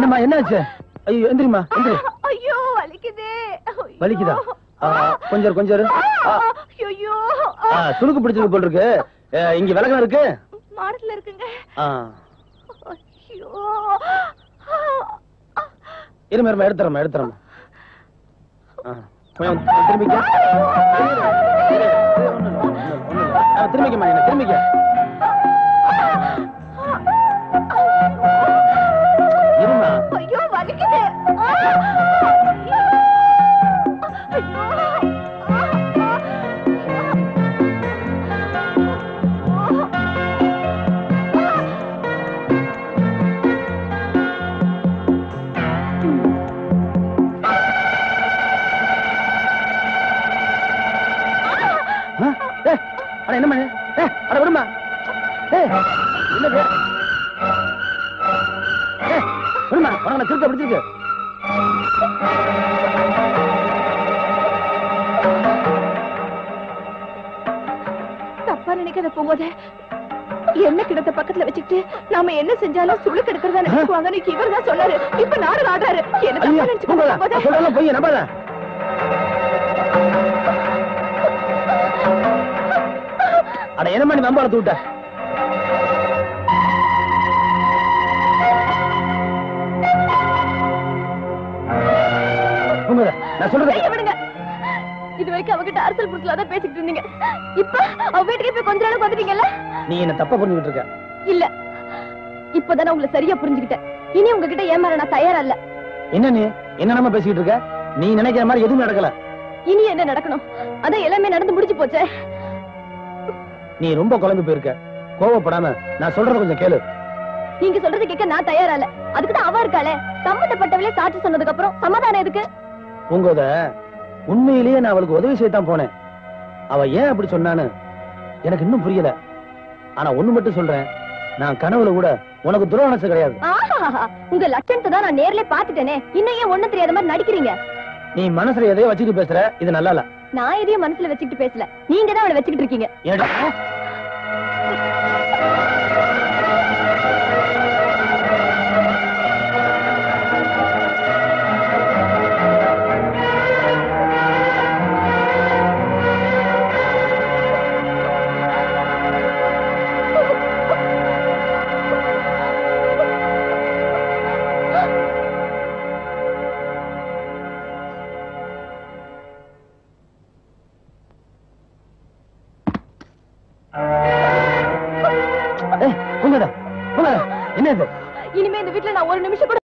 என்னம்மா என்னாச்சு ஐயோ எந்திரிம்மா எந்திரி ஐயோ வலிக்குது ஐயோ. வலிக்குதா ஆ, கொஞ்சம் இரு, கொஞ்சம் இரு. ஆ, ஐயோ ஆ, சுருக்கு பிடிச்சது போல் இருக்கு ஆ, இங்க விலகம் இருக்கு மாடத்துல இருக்குங்க ஆ, ஐயோ இருமா இருமா எடுத்துறமா எடுத்துறமா கொஞ்சம் திரும்பிக்க திரும்பிக்கமா என்ன திரும்பிக்க இருமா ஐயோ வலிக்குது ஆ! ஐயோ ஆ, ஏய், அட என்னம்மா இது? ஏய், அட விடுமா ஏய், என்னது ஏய், விடுமா உனக்கு நான் திருக்க பிடிச்சிருக்கு தப்பா நினைக்காத போகும்போது என்ன கிடத்த பக்கத்துல வச்சுக்கிட்டு நாம என்ன செஞ்சாலும் சுழு கிடக்கிறதா நினைச்சுக்குவாங்கன்னு இவர் தான் சொன்னாரு இப்ப நாடு ஆடுறாரு என்ன ஐயா, தப்பா நினைச்சுக்கோ போகாத. நான் சொல்றதெல்லாம் பொய், நம்பாத. அட என்னம்மா நீ நம்பால தூட்ட உங்க நான் சொல்றது கையை விடுங்க இது வரைக்கும் அவகிட்ட அரசல் புடிச்சல தான் பேசிக்கிட்டு இருந்தீங்க இப்ப அவ வீட்டுக்கு போய் கொஞ்ச நாளுக்கு வந்துட்டீங்கல்ல நீ என்ன தப்பா புரிஞ்சுக்கிட்டு இருக்க இல்ல இப்பதான் உங்களை சரியா புரிஞ்சுக்கிட்டேன் இனி உங்ககிட்ட ஏமாற நான் தயாரா இல்ல என்ன நீ என்னென்னமா பேசிக்கிட்டு இருக்க நீ நினைக்கிற மாதிரி எதுவும் நடக்கல இனி என்ன நடக்கணும் அதான் எல்லாமே நடந்து முடிஞ்சு போச்சே நீ ரொம்ப குழம்பு போயிருக்க கோவப்படாம நான் சொல்றத கொஞ்சம் கேளு நீங்க சொல்றது கேட்க நான் தயாரா இல்ல அதுக்கு தான் அவ இருக்காளே சம்மந்தப்பட்டவளே சாட்சி சொன்னதுக்கு அப்புறம் சமாதானம் எதுக்கு உங்கத உண்மையிலேயே நான் அவளுக்கு உதவி செய்யத்தான் போனேன் அவ ஏன் அப்படி சொன்னான்னு எனக்கு இன்னும் புரியல ஆனா ஒண்ணு மட்டும் சொல்றேன் நான் கனவுல கூட உனக்கு துரோகணசு கிடையாது ஆஹாஹா, உங்க லட்சணத்தை தான் நான் நேர்ல பாத்துட்டேனே இன்னும் ஏன் ஒண்ணும் தெரியாத மாதிரி நடிக்கிறீங்க நீ மனசுல எதையோ வச்சுட்டு பேசுற இது நல்லா இல்ல நான் எதையும் மனசுல வச்சுக்கிட்டு பேசல நீங்க தான் அவளை வச்சுக்கிட்டு இருக்கீங்க ஏடா ஏய், உங்கடா உங்கடா என்ன இது இனிமே இந்த வீட்டுல நான் ஒரு நிமிஷம் கூட